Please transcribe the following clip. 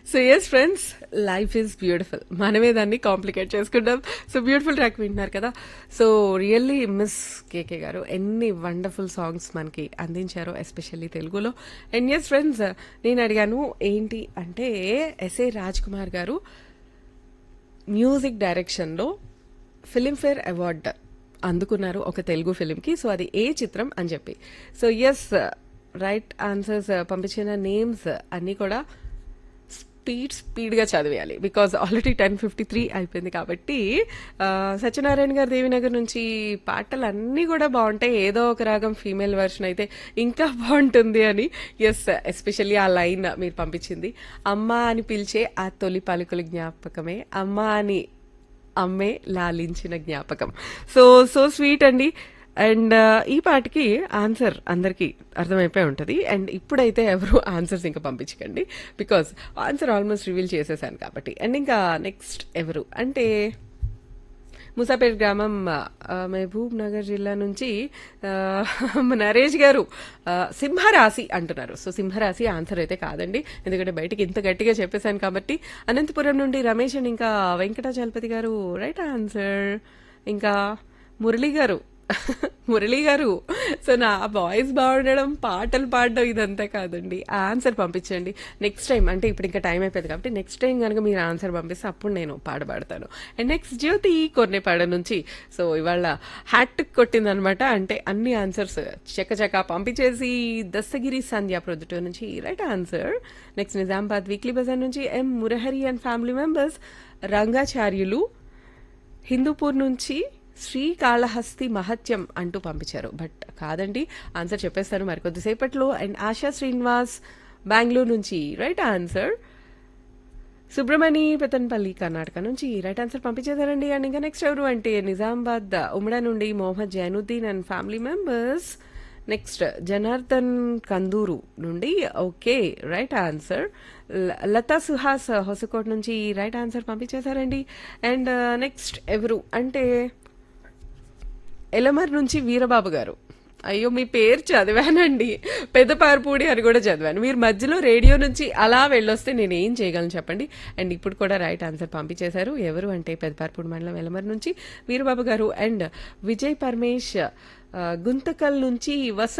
so yes friends life is beautiful మనమే దాన్ని complicate చేసుకుంటాం సో బ్యూటిఫుల్ ట్రాక్ వింటున్నారు కదా సో రియల్లీ మిస్ కేకే గారు ఎన్ని వండర్ఫుల్ సాంగ్స్ మనకి అందించారో ఎస్పెషల్లీ తెలుగులో అండ్ ఎస్ ఫ్రెండ్స్ నేను అడిగాను ఏంటి అంటే ఎస్ఏ రాజ్ కుమార్ గారు మ్యూజిక్ డైరెక్షన్లో ఫిలింఫేర్ అవార్డ్ అందుకున్నారు ఒక తెలుగు ఫిలింకి సో అది ఏ చిత్రం అని చెప్పి సో ఎస్ రైట్ ఆన్సర్స్ పంపించిన నేమ్స్ అన్నీ కూడా స్పీడ్ స్పీడ్గా చదివేయాలి because already ten fifty three అయిపోయింది కాబట్టి ఆ, సత్యనారాయణ గారు దేవినగర్ నుంచి పాటలు అన్నీ కూడా బాగుంటాయి ఏదో ఒక రాగం ఫీమేల్ వర్షన్ అయితే ఇంకా బాగుంటుంది అని ఎస్ ఎస్పెషల్లీ ఆ లైన్ మీరు పంపించింది అమ్మ అని పిలిచే ఆ తొలి పలుకుల జ్ఞాపకమే అమ్మ అని అమ్మే లాలించిన జ్ఞాపకం సో సో స్వీట్ అండి అండ్ ఈ పాటకి ఆన్సర్ అందరికీ అర్థమైపోయి ఉంటుంది అండ్ ఇప్పుడైతే ఎవరు ఆన్సర్స్ ఇంకా పంపించకండి బికాస్ ఆన్సర్ ఆల్మోస్ట్ రివీల్ చేసేసాను కాబట్టి అండ్ ఇంకా నెక్స్ట్ ఎవరు అంటే ముసాపేట్ గ్రామం ఆ, మహబూబ్ నగర్ జిల్లా నుంచి ఆ, నరేష్ గారు ఆ, సింహరాశి అంటున్నారు సో సింహరాశి ఆన్సర్ అయితే కాదండి ఎందుకంటే బయటికి ఇంత గట్టిగా చెప్పేశాను కాబట్టి అనంతపురం నుండి రమేష్ అండ్ ఇంకా వెంకటాచలపతి గారు రైట్ ఆన్సర్ ఇంకా మురళి గారు మురళి గారు సో నా వాయిస్ బాగుండడం పాటలు పాడడం ఇదంతా కాదండి ఆన్సర్ పంపించండి నెక్స్ట్ టైం అంటే ఇప్పుడు ఇంకా టైం అయిపోయింది కాబట్టి నెక్స్ట్ టైం కనుక మీరు ఆన్సర్ పంపిస్తే అప్పుడు నేను పాడబడతాను అండ్ నెక్స్ట్ జ్యోతి కొన్నేపాడ నుంచి సో ఇవాళ హ్యాట్ కొట్టిందనమాట అంటే అన్ని ఆన్సర్స్ చకచక పంపించేసి దస్తగిరి సంధ్య ప్రొద్దుటూరు నుంచి right answer next Nizamabad weekly బజార్ నుంచి M Murahari and family members Rangacharyulu Hindupur నుంచి శ్రీకాళహస్తి మహత్యం అంటూ పంపించారు బట్ కాదండి ఆన్సర్ చెప్పేస్తాను మరికొద్దిసేపట్లో అండ్ ఆశా శ్రీనివాస్ బెంగళూరు నుంచి రైట్ ఆన్సర్ సుబ్రమణి పెతన్పల్లి కర్ణాటక నుంచి రైట్ ఆన్సర్ పంపించేశారండి అండ్ ఇంకా నెక్స్ట్ ఎవరు అంటే నిజామాబాద్ ఉమ్మడా నుండి Mohammed Zainuddin and family members next Janardhan Kanduru నుండి ఓకే రైట్ ఆన్సర్ ల- లతా సుహాస్ హొసకోట్ నుంచి రైట్ ఆన్సర్ పంపించేశారండి అండ్ నెక్స్ట్ ఎవరు అంటే ఎలమర్ నుంచి వీరబాబు గారు అయ్యో మీ పేరు చదివానండి పెద్దపారపూడి అని కూడా చదివాను మీరు మధ్యలో రేడియో నుంచి అలా వెళ్ళొస్తే నేను ఏం చేయగలను చెప్పండి అండ్ ఇప్పుడు కూడా రైట్ ఆన్సర్ పంపించేశారు ఎవరు అంటే పెద్దపారపూడి మండలం ఎలమర్ నుంచి వీరబాబు గారు అండ్ విజయ్ పరమేష్ ఆ, గుంతకల్ నుంచి వస